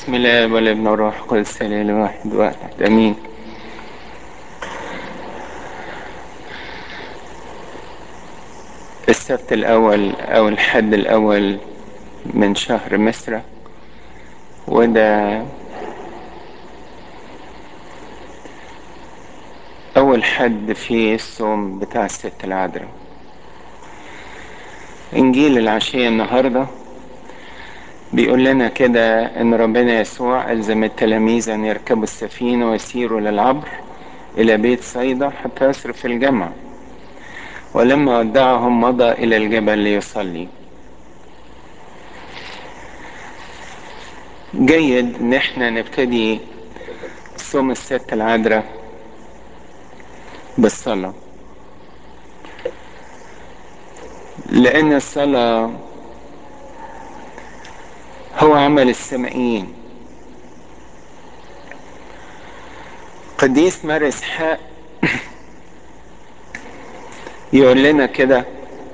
بسم الله والابن والروح القدس الاله واحد واحد امين السبت الاول او الحد الاول من شهر مصر وده اول حد في الصوم بتاع الست العذراء انجيل العشية النهارده بيقول لنا كده ان ربنا يسوع الزم التلاميذ ان يركبوا السفينه ويسيروا للعبر الى بيت صيدا حتى يصرف الجمع ولما ودعهم مضى الى الجبل ليصلي جيد ان احنا نبتدي صوم الست العذراء بالصلاه لان الصلاه هو عمل السمائيين قديس مارس حق يقول لنا كده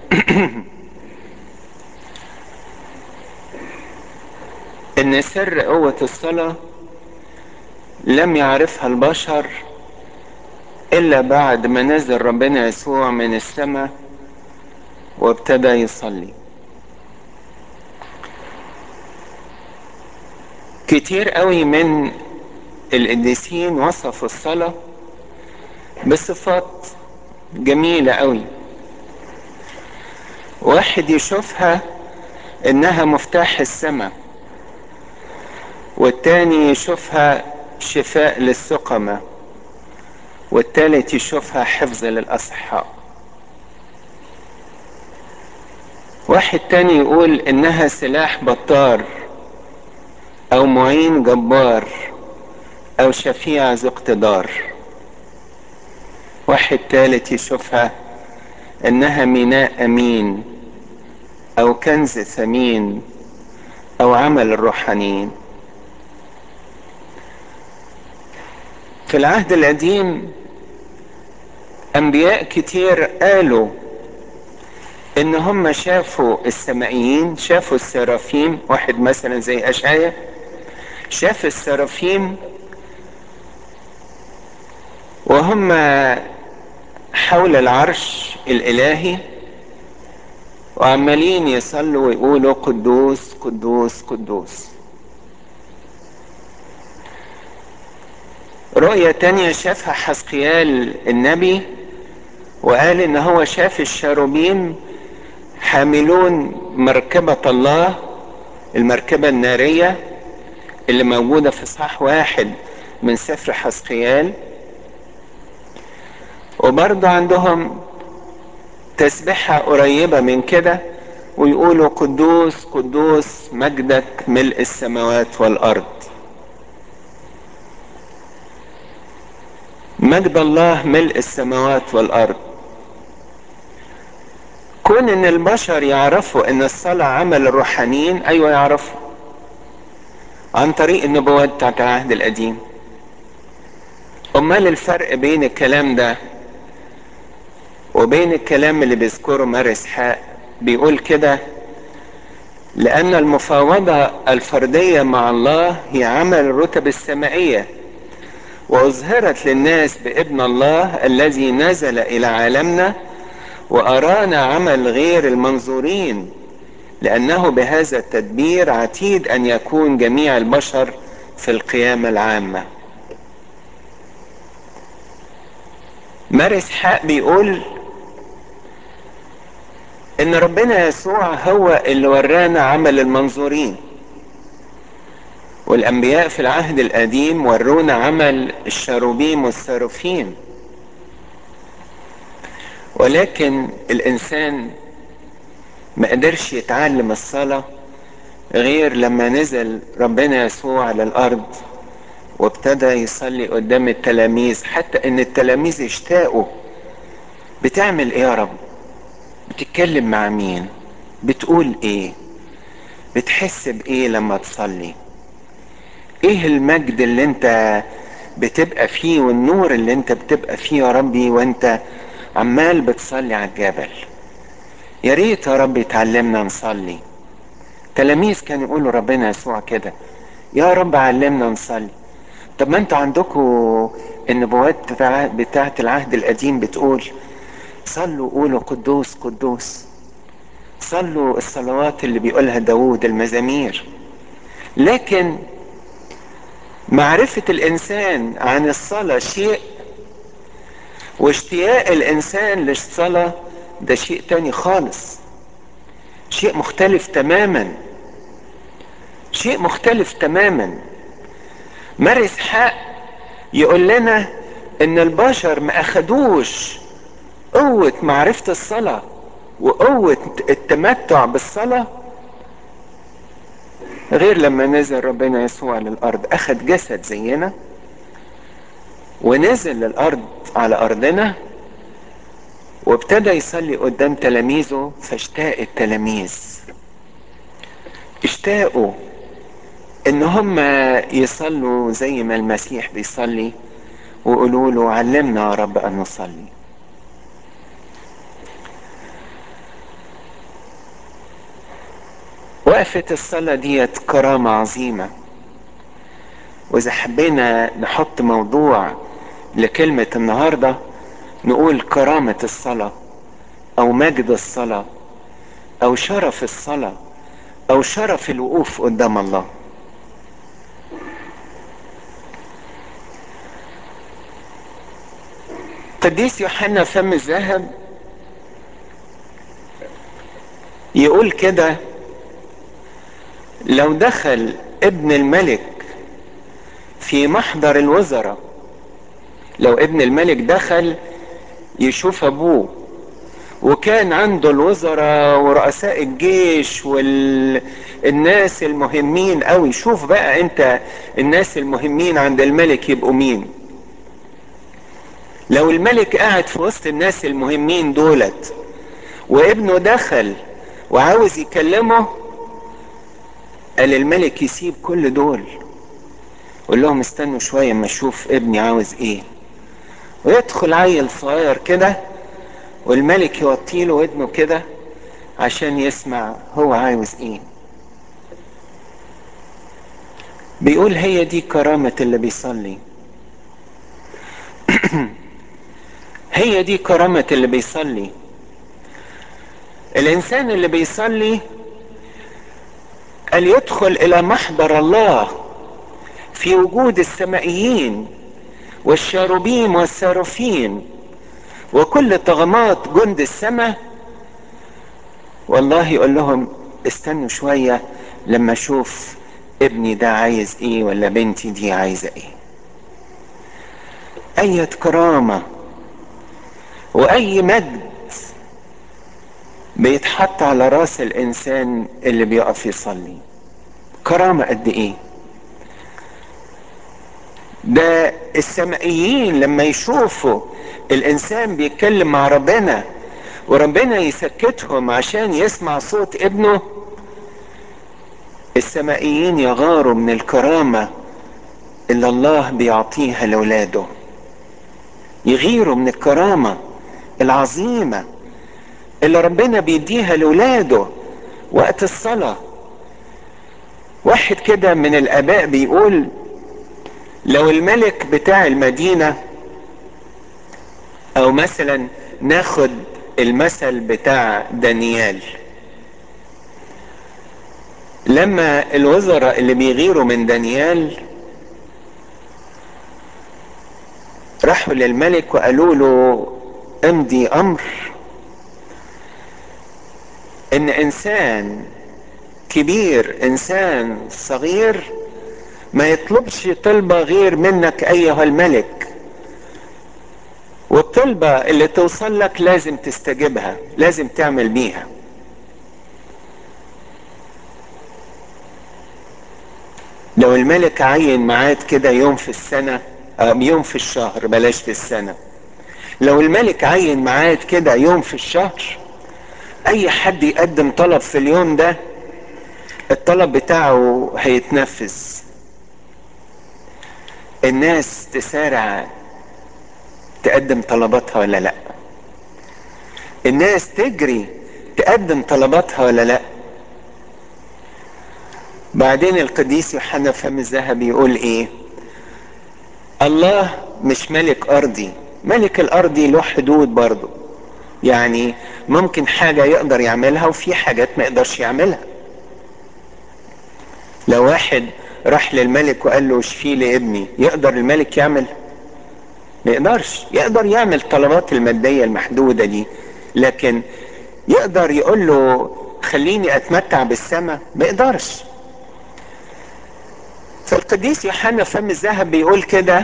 ان سر قوة الصلاة لم يعرفها البشر الا بعد ما نزل ربنا يسوع من السماء وابتدى يصلي كتير قوي من القديسين وصفوا الصلاة بصفات جميلة قوي واحد يشوفها انها مفتاح السماء والتاني يشوفها شفاء للسقمة والتالت يشوفها حفظ للأصحاء واحد تاني يقول انها سلاح بطار او معين جبار او شفيع ذو اقتدار واحد تالت يشوفها انها ميناء امين او كنز ثمين او عمل الروحانيين في العهد القديم انبياء كتير قالوا ان هم شافوا السمائيين شافوا السرافيم واحد مثلا زي اشعيا شاف السرافيم وهم حول العرش الالهي وعمالين يصلوا ويقولوا قدوس قدوس قدوس رؤية تانية شافها حسقيال النبي وقال ان هو شاف الشاروبيم حاملون مركبة الله المركبة النارية اللي موجودة في صح واحد من سفر حسقيال وبرضه عندهم تسبحة قريبة من كده ويقولوا قدوس قدوس مجدك ملء السماوات والأرض مجد الله ملء السماوات والأرض كون ان البشر يعرفوا ان الصلاة عمل الروحانيين ايوه يعرفوا عن طريق النبوات بتاعت العهد القديم امال الفرق بين الكلام ده وبين الكلام اللي بيذكره مارس حق بيقول كده لأن المفاوضة الفردية مع الله هي عمل الرتب السمائية وأظهرت للناس بابن الله الذي نزل إلى عالمنا وأرانا عمل غير المنظورين لأنه بهذا التدبير عتيد أن يكون جميع البشر في القيامة العامة مارس حق بيقول ان ربنا يسوع هو اللي ورانا عمل المنظورين والانبياء في العهد القديم ورونا عمل الشاروبيم والساروفيم ولكن الانسان ما قدرش يتعلم الصلاة غير لما نزل ربنا يسوع على الارض وابتدى يصلي قدام التلاميذ حتى ان التلاميذ اشتاقوا بتعمل ايه يا رب بتتكلم مع مين بتقول ايه بتحس بايه لما تصلي ايه المجد اللي انت بتبقى فيه والنور اللي انت بتبقى فيه يا ربي وانت عمال بتصلي على الجبل يا ريت يا رب تعلمنا نصلي تلاميذ كانوا يقولوا ربنا يسوع كده يا رب علمنا نصلي طب ما انتوا عندكم النبوات بتاع بتاعت العهد القديم بتقول صلوا قولوا قدوس قدوس صلوا الصلوات اللي بيقولها داود المزامير لكن معرفة الإنسان عن الصلاة شيء واشتياق الإنسان للصلاة ده شيء تاني خالص شيء مختلف تماما شيء مختلف تماما ماري اسحاق يقول لنا ان البشر ما اخدوش قوة معرفة الصلاة وقوة التمتع بالصلاة غير لما نزل ربنا يسوع للأرض أخد جسد زينا ونزل للأرض على أرضنا وابتدى يصلي قدام تلاميذه فاشتاق التلاميذ اشتاقوا ان هم يصلوا زي ما المسيح بيصلي ويقولوا له علمنا يا رب ان نصلي وقفة الصلاة ديت كرامة عظيمة وإذا حبينا نحط موضوع لكلمة النهاردة نقول كرامة الصلاة أو مجد الصلاة أو شرف الصلاة أو شرف الوقوف قدام الله قديس يوحنا فم الذهب يقول كده لو دخل ابن الملك في محضر الوزراء لو ابن الملك دخل يشوف ابوه وكان عنده الوزراء ورؤساء الجيش والناس المهمين قوي شوف بقى انت الناس المهمين عند الملك يبقوا مين لو الملك قاعد في وسط الناس المهمين دولت وابنه دخل وعاوز يكلمه قال الملك يسيب كل دول قول لهم استنوا شوية اما اشوف ابني عاوز ايه ويدخل عيل صغير كده والملك يوطي له ودنه كده عشان يسمع هو عاوز ايه بيقول هي دي كرامة اللي بيصلي هي دي كرامة اللي بيصلي الانسان اللي بيصلي قال يدخل الى محضر الله في وجود السمائيين والشاروبيم والساروفين وكل طغمات جند السماء والله يقول لهم استنوا شوية لما اشوف ابني ده عايز ايه ولا بنتي دي عايزة ايه اية كرامة واي مجد بيتحط على راس الانسان اللي بيقف يصلي كرامة قد ايه ده السمائيين لما يشوفوا الانسان بيتكلم مع ربنا وربنا يسكتهم عشان يسمع صوت ابنه السمائيين يغاروا من الكرامة اللي الله بيعطيها لولاده يغيروا من الكرامة العظيمة اللي ربنا بيديها لولاده وقت الصلاة واحد كده من الاباء بيقول لو الملك بتاع المدينة او مثلا ناخد المثل بتاع دانيال لما الوزراء اللي بيغيروا من دانيال راحوا للملك وقالوا له امضي امر ان انسان كبير انسان صغير ما يطلبش طلبة غير منك ايها الملك والطلبة اللي توصل لك لازم تستجيبها لازم تعمل بيها لو الملك عين ميعاد كده يوم في السنة أو يوم في الشهر بلاش في السنة لو الملك عين ميعاد كده يوم في الشهر اي حد يقدم طلب في اليوم ده الطلب بتاعه هيتنفذ الناس تسارع تقدم طلباتها ولا لا الناس تجري تقدم طلباتها ولا لا بعدين القديس يوحنا فم الذهب يقول ايه الله مش ملك ارضي ملك الارضي له حدود برضه يعني ممكن حاجة يقدر يعملها وفي حاجات ما يقدرش يعملها لو واحد راح للملك وقال له اشفي لي ابني يقدر الملك يعمل ما يقدرش يقدر يعمل طلبات المادية المحدودة دي لكن يقدر يقول له خليني اتمتع بالسماء ما يقدرش فالقديس يوحنا فم الذهب بيقول كده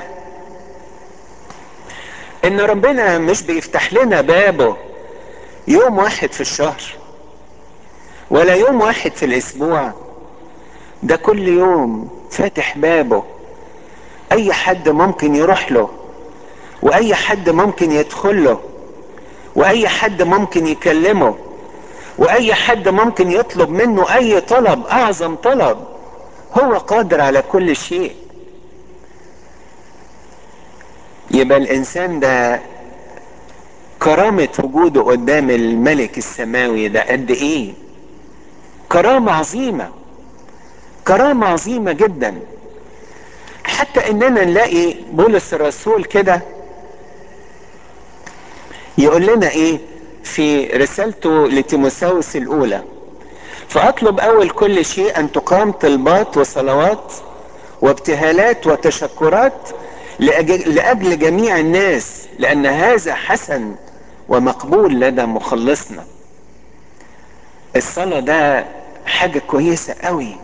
ان ربنا مش بيفتح لنا بابه يوم واحد في الشهر ولا يوم واحد في الاسبوع ده كل يوم فاتح بابه اي حد ممكن يروح له واي حد ممكن يدخل له واي حد ممكن يكلمه واي حد ممكن يطلب منه اي طلب اعظم طلب هو قادر على كل شيء يبقى الانسان ده كرامة وجوده قدام الملك السماوي ده قد ايه كرامة عظيمة كرامة عظيمة جدا حتى اننا نلاقي بولس الرسول كده يقول لنا ايه في رسالته لتيموساوس الاولى فاطلب اول كل شيء ان تقام طلبات وصلوات وابتهالات وتشكرات لأجل, لاجل جميع الناس لان هذا حسن ومقبول لدى مخلصنا الصلاة ده حاجة كويسة قوي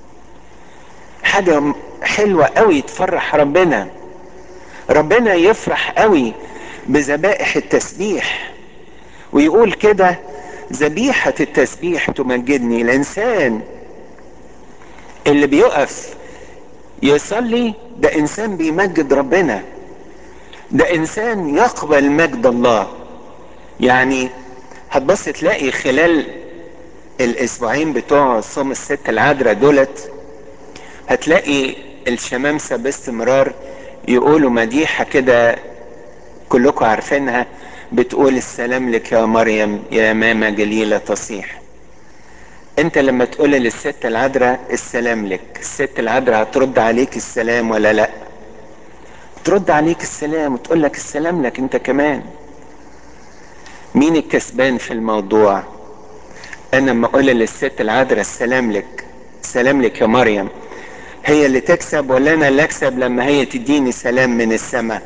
حاجة حلوة قوي تفرح ربنا ربنا يفرح قوي بذبائح التسبيح ويقول كده ذبيحة التسبيح تمجدني الإنسان اللي بيقف يصلي ده إنسان بيمجد ربنا ده إنسان يقبل مجد الله يعني هتبص تلاقي خلال الأسبوعين بتوع صوم الست العذراء دولت هتلاقي الشمامسة باستمرار يقولوا مديحة كده كلكم عارفينها بتقول السلام لك يا مريم يا ماما جليلة تصيح انت لما تقول للست العذراء السلام لك الست العذراء هترد عليك السلام ولا لا ترد عليك السلام وتقول لك السلام لك انت كمان مين الكسبان في الموضوع انا لما اقول للست العذراء السلام لك السلام لك يا مريم هي اللي تكسب ولا انا اللي اكسب لما هي تديني سلام من السماء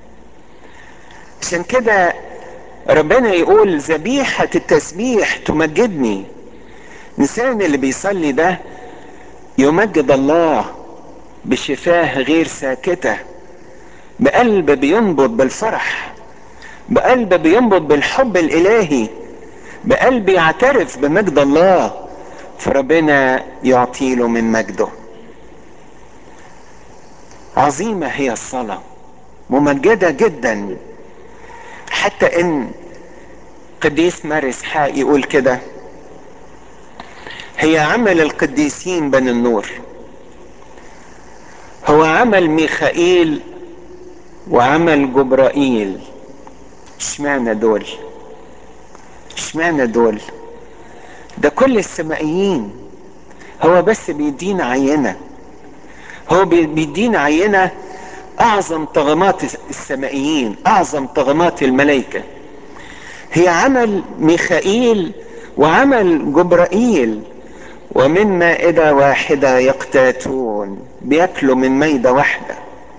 عشان كده ربنا يقول ذبيحة التسبيح تمجدني الإنسان اللي بيصلي ده يمجد الله بشفاه غير ساكتة بقلب بينبض بالفرح بقلب بينبض بالحب الإلهي بقلب يعترف بمجد الله فربنا يعطي له من مجده عظيمة هي الصلاة ممجدة جدا حتى ان قديس مارس حق يقول كده هي عمل القديسين بني النور هو عمل ميخائيل وعمل جبرائيل اشمعنى دول اشمعنى دول ده كل السمائيين هو بس بيدينا عينة هو بيدينا عينة اعظم طغمات السمائيين اعظم طغمات الملائكة هي عمل ميخائيل وعمل جبرائيل ومن مائدة واحدة يقتاتون بياكلوا من مائدة واحدة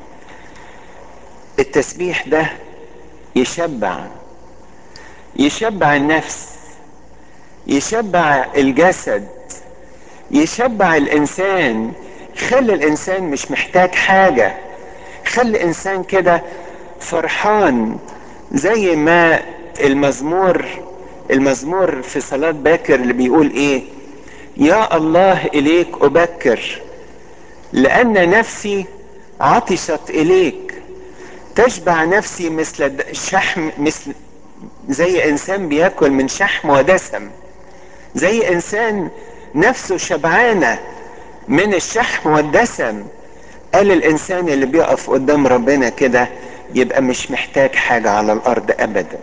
التسبيح ده يشبع يشبع النفس يشبع الجسد يشبع الانسان يخلي الانسان مش محتاج حاجة يخلي الانسان كده فرحان زي ما المزمور المزمور في صلاة باكر اللي بيقول ايه يا الله اليك ابكر لان نفسي عطشت اليك تشبع نفسي مثل الشحم مثل زي انسان بياكل من شحم ودسم زي انسان نفسه شبعانه من الشحم والدسم قال الانسان اللي بيقف قدام ربنا كده يبقى مش محتاج حاجه على الارض ابدا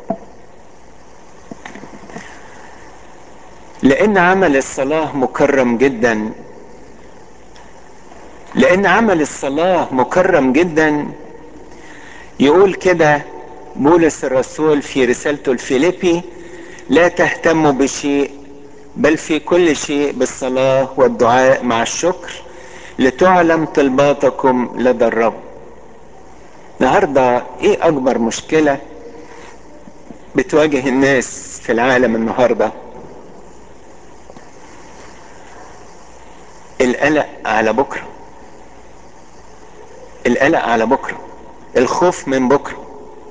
لان عمل الصلاه مكرم جدا لان عمل الصلاة مكرم جدا يقول كده بولس الرسول في رسالته الفيليبي لا تهتموا بشيء بل في كل شيء بالصلاة والدعاء مع الشكر لتعلم طلباتكم لدى الرب النهاردة ايه اكبر مشكلة بتواجه الناس في العالم النهارده القلق على بكره القلق على بكره الخوف من بكره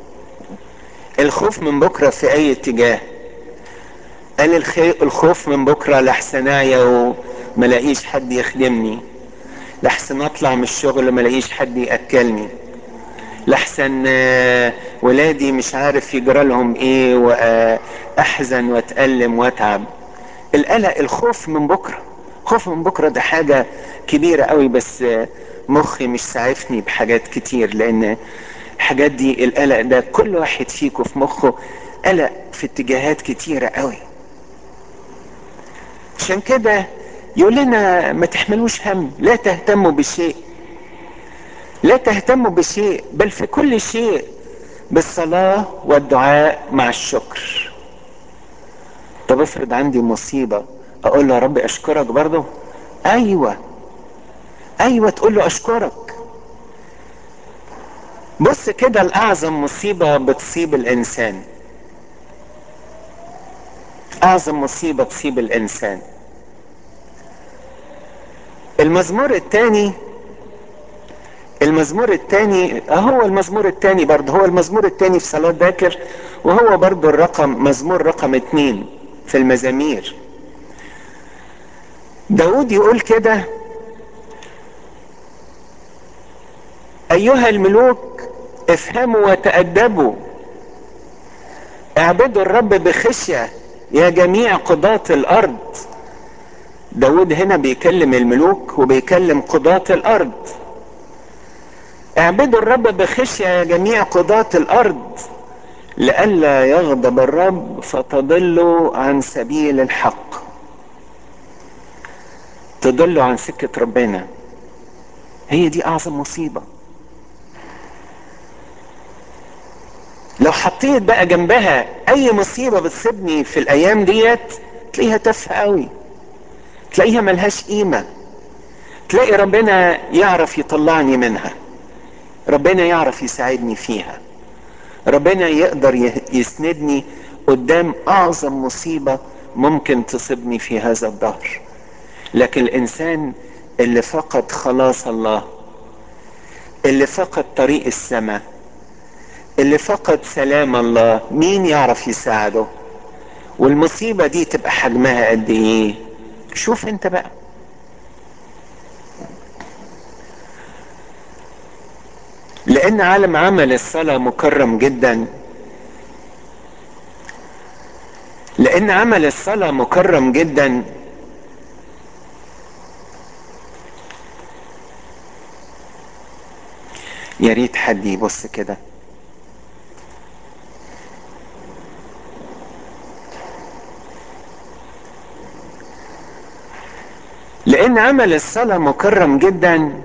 الخوف من بكره في اي اتجاه قال الخي... الخوف من بكره لحسن اعيا وملاقيش حد يخدمني لحسن اطلع من الشغل ملاقيش حد ياكلني لحسن ولادي مش عارف يجرى لهم ايه واحزن واتألم واتعب القلق الخوف من بكره خوف من بكره ده حاجه كبيره قوي بس مخي مش سعفني بحاجات كتير لان الحاجات دي القلق ده كل واحد فيكم في مخه قلق في اتجاهات كتيره قوي عشان كده يقول لنا ما تحملوش هم لا تهتموا بشيء لا تهتموا بشيء بل في كل شيء بالصلاة والدعاء مع الشكر طب افرض عندي مصيبة اقول له يا رب اشكرك برضه ايوه ايوه تقول له اشكرك بص كده الاعظم مصيبة بتصيب الانسان اعظم مصيبة تصيب الانسان المزمور الثاني المزمور الثاني هو المزمور الثاني برضه هو المزمور الثاني في صلاة باكر وهو برضه الرقم مزمور رقم اتنين في المزامير داود يقول كده ايها الملوك افهموا وتأدبوا اعبدوا الرب بخشية يا جميع قضاة الارض داود هنا بيكلم الملوك وبيكلم قضاة الارض اعبدوا الرب بخشية يا جميع قضاة الارض لئلا يغضب الرب فتضلوا عن سبيل الحق تضلوا عن سكة ربنا هي دي اعظم مصيبة لو حطيت بقى جنبها اي مصيبة بتصيبني في الايام ديت تلاقيها تافهة قوي تلاقيها ملهاش قيمة تلاقي ربنا يعرف يطلعني منها ربنا يعرف يساعدني فيها ربنا يقدر يسندني قدام اعظم مصيبة ممكن تصيبني في هذا الدهر لكن الانسان اللي فقد خلاص الله اللي فقد طريق السماء اللي فقد سلام الله مين يعرف يساعده والمصيبة دي تبقى حجمها قد ايه شوف انت بقى لان عالم عمل الصلاة مكرم جدا لان عمل الصلاة مكرم جدا يا ريت حد يبص كده لان عمل الصلاة مكرم جدا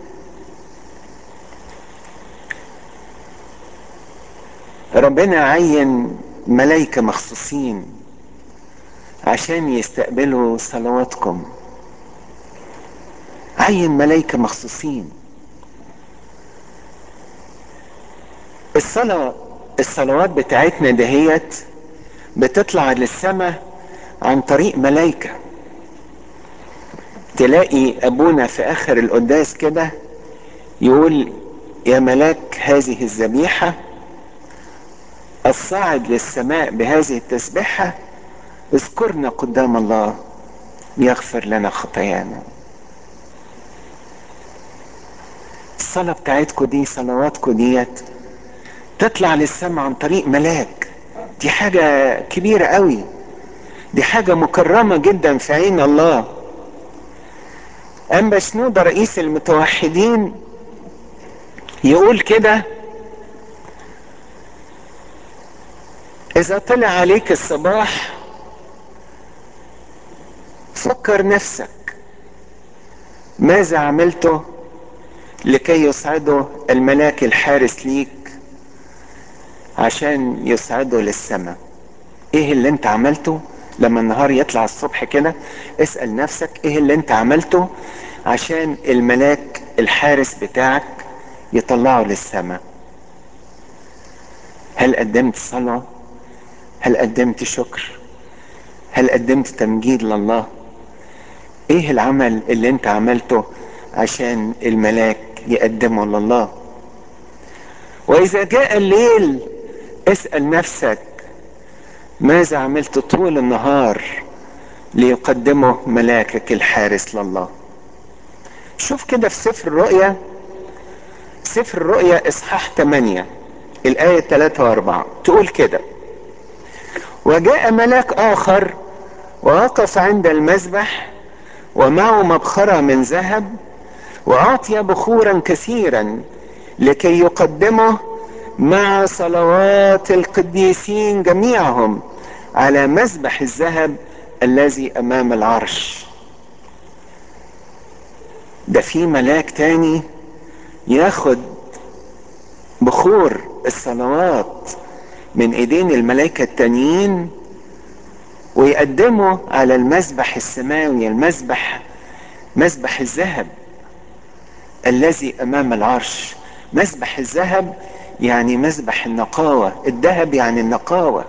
ربنا عين ملايكة مخصوصين عشان يستقبلوا صلواتكم عين ملايكة مخصوصين الصلاة الصلوات بتاعتنا دهيت بتطلع للسماء عن طريق ملايكة تلاقي ابونا في اخر القداس كده يقول يا ملاك هذه الذبيحه الصاعد للسماء بهذه التسبيحة اذكرنا قدام الله يغفر لنا خطايانا الصلاة بتاعتكم دي صلواتكم ديت تطلع للسماء عن طريق ملاك دي حاجة كبيرة قوي دي حاجة مكرمة جدا في عين الله أما شنودة رئيس المتوحدين يقول كده إذا طلع عليك الصباح فكر نفسك ماذا عملته لكي يصعده الملاك الحارس ليك عشان يصعده للسماء ايه اللي انت عملته لما النهار يطلع الصبح كده اسأل نفسك ايه اللي انت عملته عشان الملاك الحارس بتاعك يطلعه للسماء هل قدمت صلاة هل قدمت شكر هل قدمت تمجيد لله ايه العمل اللي انت عملته عشان الملاك يقدمه لله واذا جاء الليل اسأل نفسك ماذا عملت طول النهار ليقدمه ملاكك الحارس لله شوف كده في سفر الرؤيا سفر الرؤيا اصحاح 8 الآية 3 و4 تقول كده وجاء ملاك آخر ووقف عند المذبح ومعه مبخرة من ذهب وأعطي بخورا كثيرا لكي يقدمه مع صلوات القديسين جميعهم على مذبح الذهب الذي أمام العرش ده في ملاك تاني ياخد بخور الصلوات من ايدين الملائكة التانيين ويقدمه على المذبح السماوي المذبح مذبح الذهب الذي امام العرش مذبح الذهب يعني مذبح النقاوة الذهب يعني النقاوة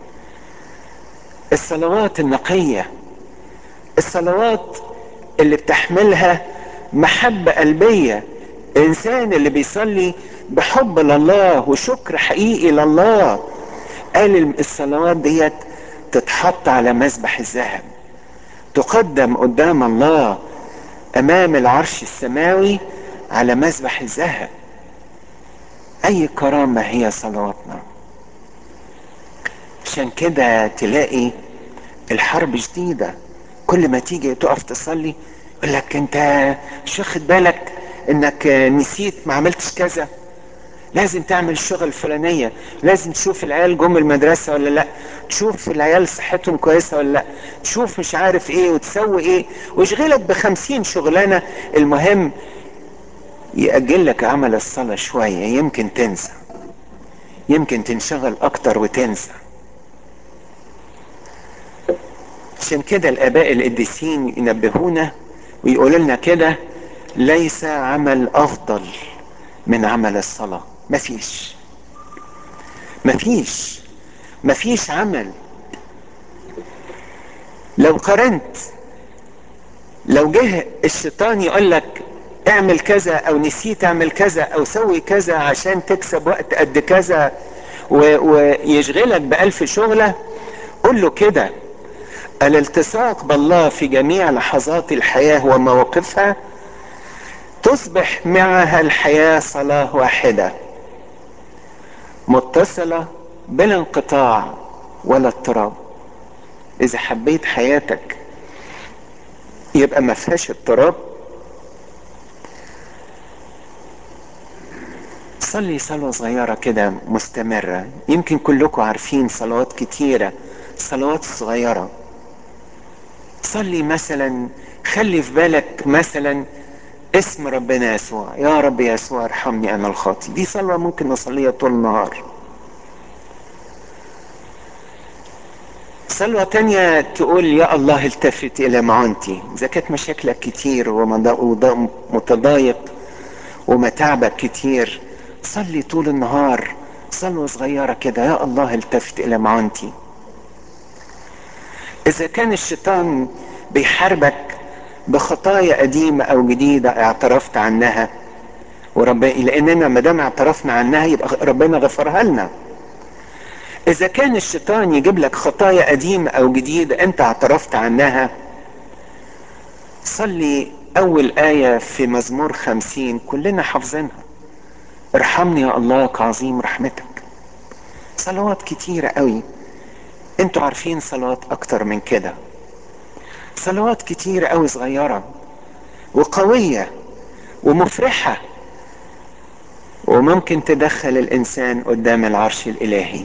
الصلوات النقية الصلوات اللي بتحملها محبة قلبية الانسان اللي بيصلي بحب لله وشكر حقيقي لله قال الصلوات ديت تتحط على مذبح الذهب تقدم قدام الله امام العرش السماوي على مذبح الذهب اي كرامة هي صلواتنا عشان كده تلاقي الحرب شديدة كل ما تيجي تقف تصلي يقول لك انت مش واخد بالك انك نسيت ما عملتش كذا لازم تعمل الشغل الفلانية لازم تشوف العيال جم المدرسة ولا لا تشوف العيال صحتهم كويسة ولا لا تشوف مش عارف ايه وتسوي ايه ويشغلك بخمسين شغلانة المهم يأجل لك عمل الصلاة شوية يمكن تنسى يمكن تنشغل اكتر وتنسى عشان كده الاباء القديسين ينبهونا ويقولوا لنا كده ليس عمل افضل من عمل الصلاة مفيش مفيش مفيش عمل لو قارنت لو جه الشيطان يقول لك اعمل كذا او نسيت اعمل كذا او سوي كذا عشان تكسب وقت قد كذا ويشغلك بألف شغلة قل له كده الالتصاق بالله في جميع لحظات الحياة ومواقفها تصبح معها الحياة صلاة واحدة متصلة بلا انقطاع ولا اضطراب اذا حبيت حياتك يبقى ما فيهاش اضطراب صلي صلاة صغيرة كده مستمرة يمكن كلكم عارفين صلوات كتيرة صلوات صغيرة صلي مثلا خلي في بالك مثلا اسم ربنا يسوع يا رب يسوع ارحمني انا الخاطي دي صلاة ممكن نصليها طول النهار صلوة تانية تقول يا الله التفت الى معونتي اذا كانت مشاكلك كتير ومتضايق ومتعبك كتير صلي طول النهار صلوة صغيرة كده يا الله التفت الى معونتي اذا كان الشيطان بيحاربك بخطايا قديمة او جديدة اعترفت عنها ورب لاننا ما دام اعترفنا عنها يبقى ربنا غفرها لنا اذا كان الشيطان يجيب لك خطايا قديمة او جديدة انت اعترفت عنها صلي اول آية في مزمور خمسين كلنا حافظينها ارحمني يا الله كعظيم رحمتك صلوات كتيرة قوي انتوا عارفين صلوات اكتر من كده صلوات كتيرة قوي صغيرة وقوية ومفرحة وممكن تدخل الانسان قدام العرش الالهي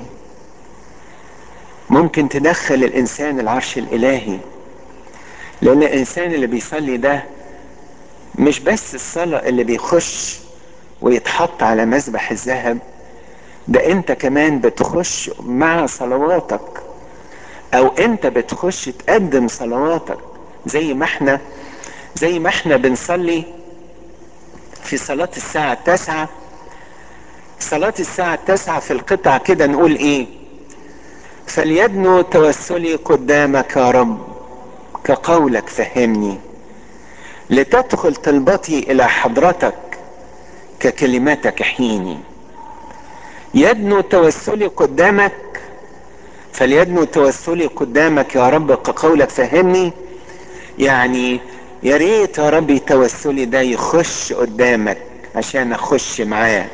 ممكن تدخل الانسان العرش الالهي لان الانسان اللي بيصلي ده مش بس الصلاة اللي بيخش ويتحط على مذبح الذهب ده انت كمان بتخش مع صلواتك او انت بتخش تقدم صلواتك زي ما احنا زي ما احنا بنصلي في صلاة الساعة التاسعة صلاة الساعة التاسعة في القطع كده نقول ايه فليدنو توسلي قدامك يا رب كقولك فهمني لتدخل طلبتي الى حضرتك ككلماتك حيني يدنو توسلي قدامك فليدنو توسلي قدامك يا رب كقولك فهمني يعني يا ريت يا رب توسلي ده يخش قدامك عشان اخش معاه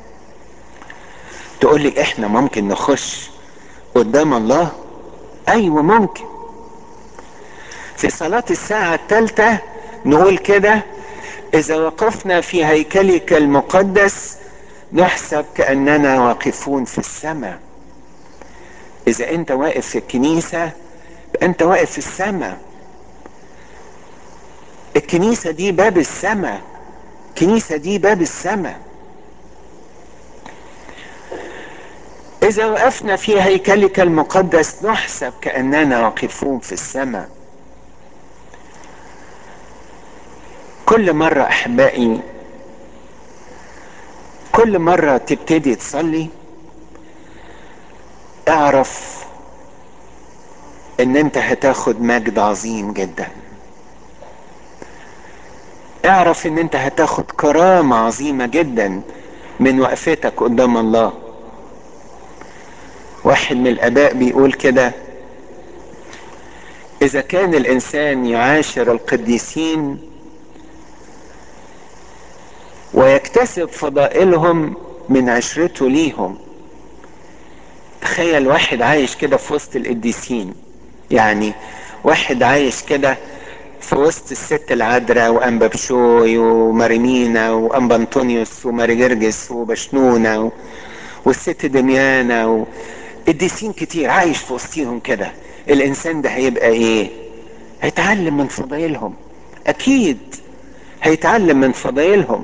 تقول لي احنا ممكن نخش قدام الله ايوه ممكن في صلاة الساعة الثالثة نقول كده اذا وقفنا في هيكلك المقدس نحسب كأننا واقفون في السماء اذا انت واقف في الكنيسة انت واقف في السماء الكنيسة دي باب السماء الكنيسة دي باب السماء إذا وقفنا في هيكلك المقدس نحسب كأننا واقفون في السماء كل مرة أحبائي كل مرة تبتدي تصلي اعرف ان انت هتاخد مجد عظيم جدا اعرف ان انت هتاخد كرامة عظيمة جدا من وقفتك قدام الله واحد من الاباء بيقول كده اذا كان الانسان يعاشر القديسين ويكتسب فضائلهم من عشرته ليهم تخيل واحد عايش كده في وسط القديسين يعني واحد عايش كده في وسط الست العذراء وانبا بشوي وماريمينا وانبا انطونيوس وماري جرجس وبشنونة و... والست دميانة و... قديسين كتير عايش في وسطيهم كده الانسان ده هيبقى ايه هيتعلم من فضايلهم اكيد هيتعلم من فضايلهم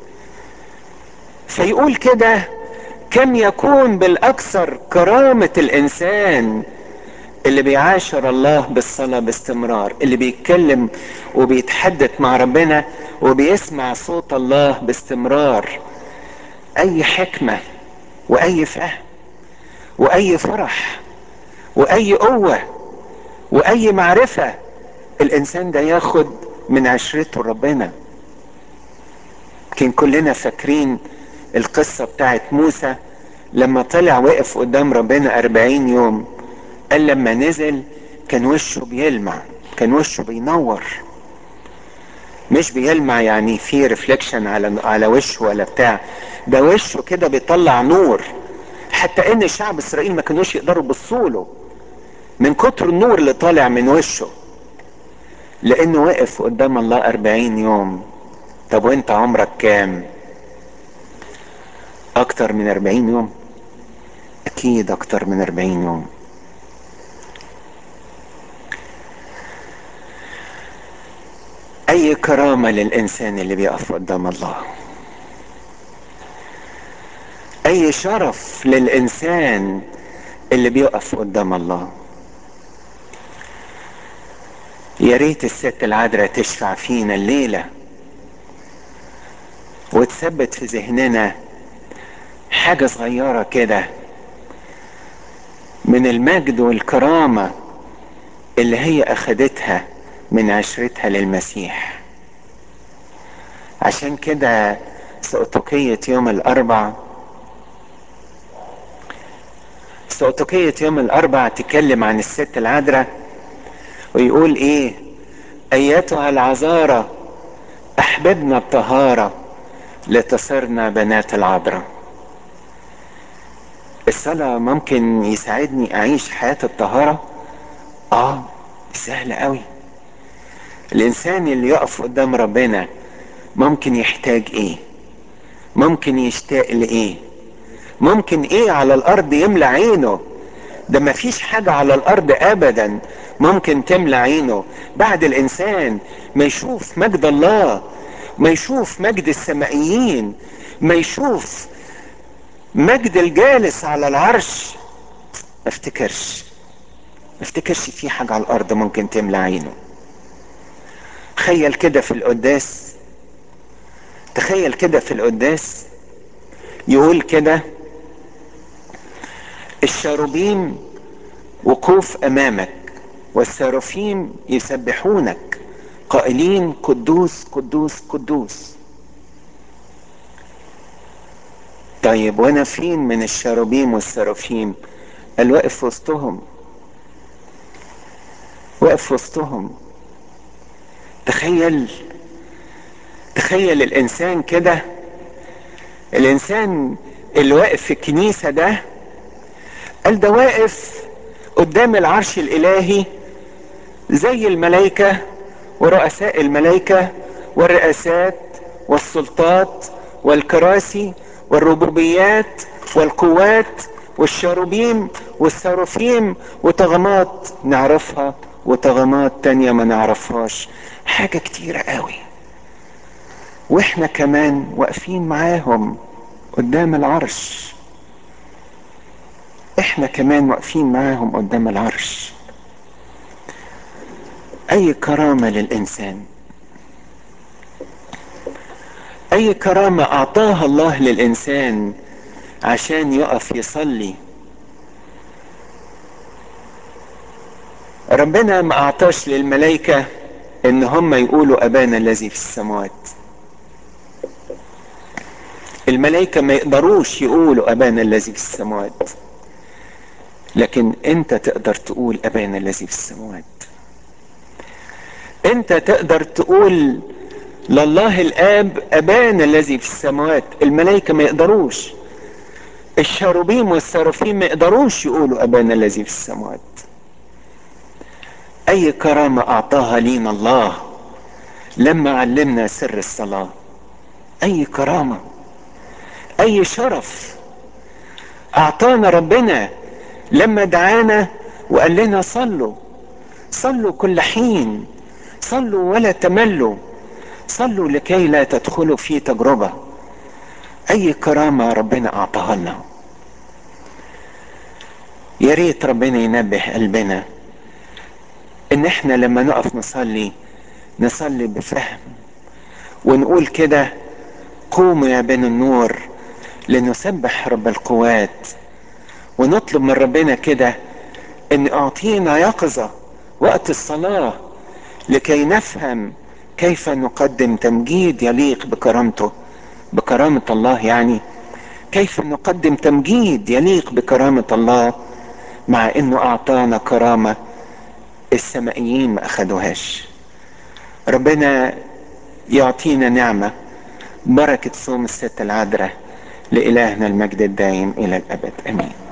فيقول كده كم يكون بالاكثر كرامة الانسان اللي بيعاشر الله بالصلاة باستمرار اللي بيتكلم وبيتحدث مع ربنا وبيسمع صوت الله باستمرار اي حكمة واي فهم واي فرح واي قوة واي معرفة الانسان ده ياخد من عشرته ربنا يمكن كلنا فاكرين القصة بتاعت موسى لما طلع وقف قدام ربنا أربعين يوم قال لما نزل كان وشه بيلمع كان وشه بينور مش بيلمع يعني في ريفليكشن على على وشه ولا بتاع ده وشه كده بيطلع نور حتى ان شعب اسرائيل ما كانوش يقدروا يبصوا له من كتر النور اللي طالع من وشه لانه وقف قدام الله أربعين يوم طب وانت عمرك كام اكتر من أربعين يوم اكيد اكتر من أربعين يوم اي كرامة للانسان اللي بيقف قدام الله اي شرف للانسان اللي بيقف قدام الله يا ريت الست العذراء تشفع فينا الليلة وتثبت في ذهننا حاجة صغيرة كده من المجد والكرامة اللي هي اخدتها من عشرتها للمسيح عشان كده سؤتقية يوم الاربع سؤتقية يوم الاربع تكلم عن الست العذراء ويقول ايه ايتها العذارى احببنا الطهارة لتصرنا بنات العذراء الصلاة ممكن يساعدني اعيش حياة الطهارة اه سهلة قوي الانسان اللي يقف قدام ربنا ممكن يحتاج ايه ممكن يشتاق لايه ممكن ايه على الارض يملى عينه ده ما فيش حاجة على الارض ابدا ممكن تملى عينه بعد الانسان ما يشوف مجد الله ما يشوف مجد السمائيين ما يشوف مجد الجالس على العرش ما افتكرش ما افتكرش في حاجة على الارض ممكن تملى عينه تخيل كده في القداس تخيل كده في القداس يقول كده الشاروبيم وقوف امامك والسرافيم يسبحونك قائلين قدوس قدوس قدوس طيب وانا فين من الشاروبيم والسرافيم قال واقف في وسطهم واقف في وسطهم تخيل تخيل الانسان كده الانسان اللي واقف في الكنيسة ده قال ده واقف قدام العرش الالهي زي الملائكة ورؤساء الملائكة والرئاسات والسلطات والكراسي والربوبيات والقوات والشاروبيم والسرافيم وطغمات نعرفها وطغمات تانية ما نعرفهاش حاجة كتيرة قوي واحنا كمان واقفين معاهم قدام العرش احنا كمان واقفين معاهم قدام العرش اي كرامة للانسان اي كرامة اعطاها الله للانسان عشان يقف يصلي ربنا ما اعطاش للملائكة ان هم يقولوا ابانا الذي في السماوات الملائكة ما يقدروش يقولوا ابانا الذي في السماوات لكن انت تقدر تقول ابانا الذي في السماوات انت تقدر تقول لله الاب ابانا الذي في السماوات الملائكة ما يقدروش الشاروبيم والسرافيم ما يقدروش يقولوا ابانا الذي في السماوات اي كرامة اعطاها لينا الله لما علمنا سر الصلاة اي كرامة اي شرف اعطانا ربنا لما دعانا وقال لنا صلوا صلوا كل حين صلوا ولا تملوا صلوا لكي لا تدخلوا في تجربة اي كرامة ربنا اعطاها لنا يا ريت ربنا ينبه قلبنا ان احنا لما نقف نصلي نصلي بفهم ونقول كده قوموا يا بني النور لنسبح رب القوات ونطلب من ربنا كده ان اعطينا يقظة وقت الصلاة لكي نفهم كيف نقدم تمجيد يليق بكرامته بكرامة الله يعني كيف نقدم تمجيد يليق بكرامة الله مع انه اعطانا كرامة السمائيين ما اخدوهاش ربنا يعطينا نعمة بركة صوم الست العذراء لإلهنا المجد الدائم إلى الأبد أمين